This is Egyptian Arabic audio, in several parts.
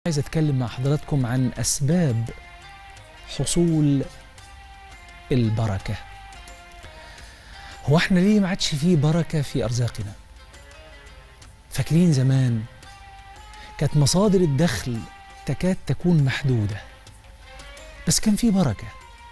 عايز اتكلم مع حضراتكم عن اسباب حصول البركه هو احنا ليه ما عادش فيه بركه في ارزاقنا فاكرين زمان كانت مصادر الدخل تكاد تكون محدوده بس كان في بركه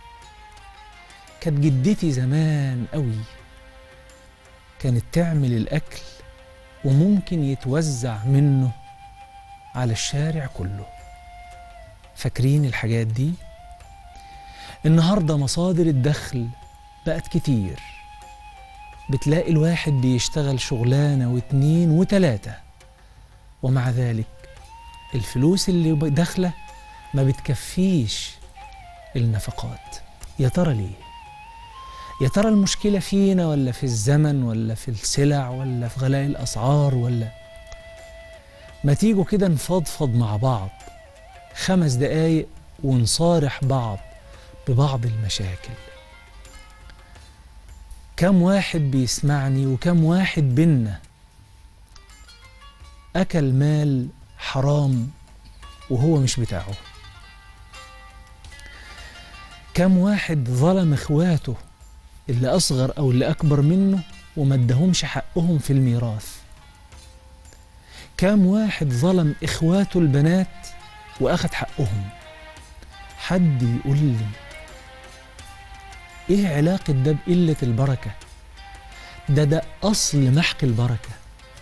كانت جدتي زمان قوي كانت تعمل الاكل وممكن يتوزع منه على الشارع كله فاكرين الحاجات دي النهارده مصادر الدخل بقت كتير بتلاقي الواحد بيشتغل شغلانه واتنين وتلاته ومع ذلك الفلوس اللي داخله ما بتكفيش النفقات يا ترى ليه يا ترى المشكله فينا ولا في الزمن ولا في السلع ولا في غلاء الاسعار ولا ما تيجوا كده نفضفض مع بعض خمس دقايق ونصارح بعض ببعض المشاكل كم واحد بيسمعني وكم واحد بينا أكل مال حرام وهو مش بتاعه كم واحد ظلم إخواته اللي أصغر أو اللي أكبر منه وما ادهمش حقهم في الميراث كام واحد ظلم إخواته البنات وأخد حقهم حد يقول لي إيه علاقة ده بقلة البركة ده ده أصل محق البركة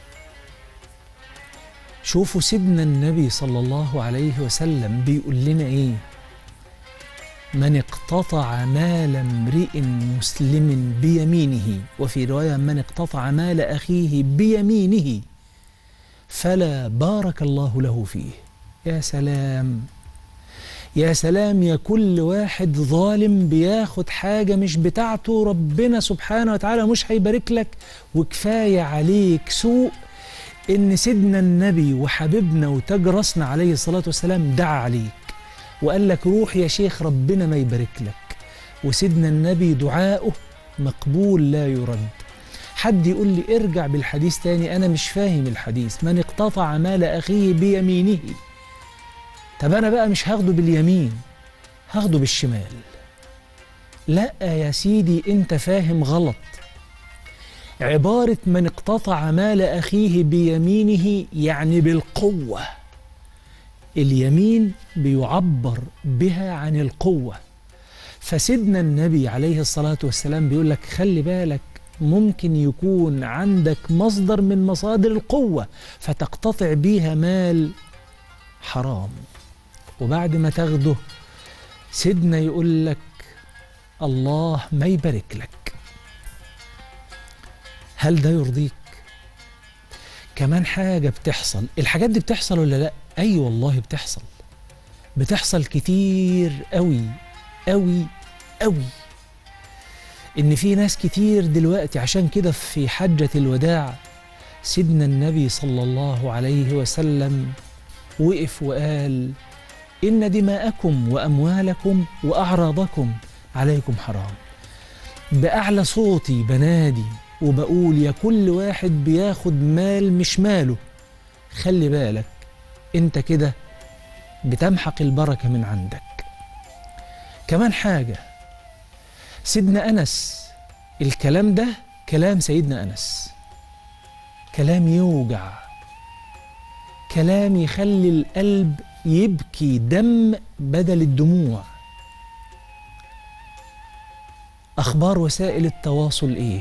شوفوا سيدنا النبي صلى الله عليه وسلم بيقول لنا إيه من اقتطع مال امرئ مسلم بيمينه وفي رواية من اقتطع مال أخيه بيمينه فلا بارك الله له فيه يا سلام يا سلام يا كل واحد ظالم بياخد حاجة مش بتاعته ربنا سبحانه وتعالى مش هيبارك لك وكفاية عليك سوء إن سيدنا النبي وحبيبنا وتاج راسنا عليه الصلاة والسلام دعا عليك وقال لك روح يا شيخ ربنا ما يبارك لك وسيدنا النبي دعاؤه مقبول لا يرد حد يقول لي ارجع بالحديث تاني أنا مش فاهم الحديث من اقتطع مال أخيه بيمينه طب أنا بقى مش هاخده باليمين هاخده بالشمال لا يا سيدي أنت فاهم غلط عبارة من اقتطع مال أخيه بيمينه يعني بالقوة اليمين بيعبر بها عن القوة فسيدنا النبي عليه الصلاة والسلام بيقول لك خلي بالك ممكن يكون عندك مصدر من مصادر القوة فتقتطع بيها مال حرام وبعد ما تاخده سيدنا يقول لك الله ما يبارك لك هل ده يرضيك كمان حاجة بتحصل الحاجات دي بتحصل ولا لا أي أيوة والله بتحصل بتحصل كتير قوي قوي قوي ان في ناس كتير دلوقتي عشان كده في حجة الوداع سيدنا النبي صلى الله عليه وسلم وقف وقال إن دماءكم وأموالكم وأعراضكم عليكم حرام بأعلى صوتي بنادي وبقول يا كل واحد بياخد مال مش ماله خلي بالك انت كده بتمحق البركة من عندك كمان حاجة سيدنا أنس الكلام ده كلام سيدنا أنس كلام يوجع كلام يخلي القلب يبكي دم بدل الدموع أخبار وسائل التواصل إيه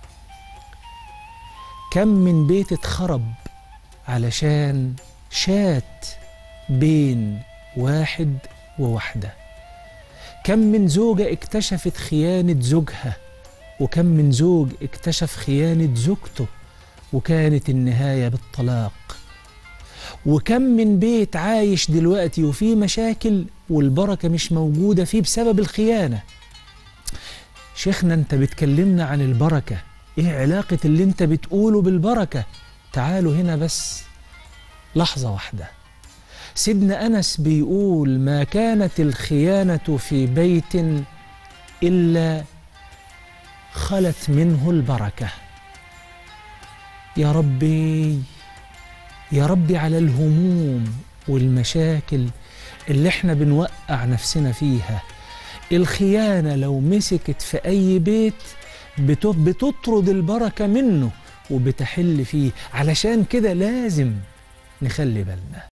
كم من بيت اتخرب علشان شات بين واحد وواحده كم من زوجة اكتشفت خيانة زوجها وكم من زوج اكتشف خيانة زوجته وكانت النهاية بالطلاق وكم من بيت عايش دلوقتي وفيه مشاكل والبركة مش موجودة فيه بسبب الخيانة شيخنا انت بتكلمنا عن البركة ايه علاقة اللي انت بتقوله بالبركة تعالوا هنا بس لحظة واحدة سيدنا أنس بيقول ما كانت الخيانة في بيت إلا خلت منه البركة يا ربي يا ربي على الهموم والمشاكل اللي احنا بنوقع نفسنا فيها الخيانة لو مسكت في أي بيت بت- بتطرد البركة منه وبتحل فيه علشان كده لازم نخلي بالنا